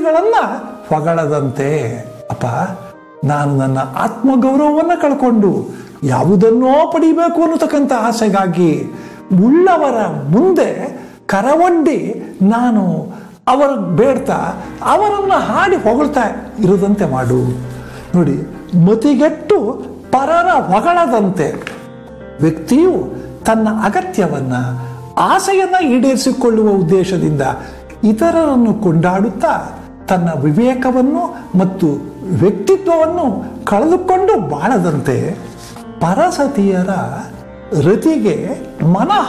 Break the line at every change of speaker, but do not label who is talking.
ವ್ಯಕ್ತಿಗಳನ್ನ ಹೊಗಳದಂತೆ ಅಪ್ಪ ನಾನು ನನ್ನ ಆತ್ಮಗೌರವವನ್ನು ಕಳ್ಕೊಂಡು ಯಾವುದನ್ನೋ ಪಡಿಬೇಕು ಅನ್ನತಕ್ಕಂಥ ಆಸೆಗಾಗಿ ಉಳ್ಳವರ ಮುಂದೆ ಕರವೊಡ್ಡಿ ನಾನು ಅವರ ಬೇಡ್ತಾ ಅವರನ್ನು ಹಾಡಿ ಹೊಗಳ್ತಾ ಇರದಂತೆ ಮಾಡು ನೋಡಿ ಮತಿಗೆಟ್ಟು ಪರರ ಹೊಗಳದಂತೆ ವ್ಯಕ್ತಿಯು ತನ್ನ ಅಗತ್ಯವನ್ನ ಆಸೆಯನ್ನ ಈಡೇರಿಸಿಕೊಳ್ಳುವ ಉದ್ದೇಶದಿಂದ ಇತರರನ್ನು ಕೊಂಡಾಡುತ್ತಾ ತನ್ನ ವಿವೇಕವನ್ನು ಮತ್ತು ವ್ಯಕ್ತಿತ್ವವನ್ನು ಕಳೆದುಕೊಂಡು ಬಾಳದಂತೆ ಪರಸತಿಯರ ರತಿಗೆ ಮನ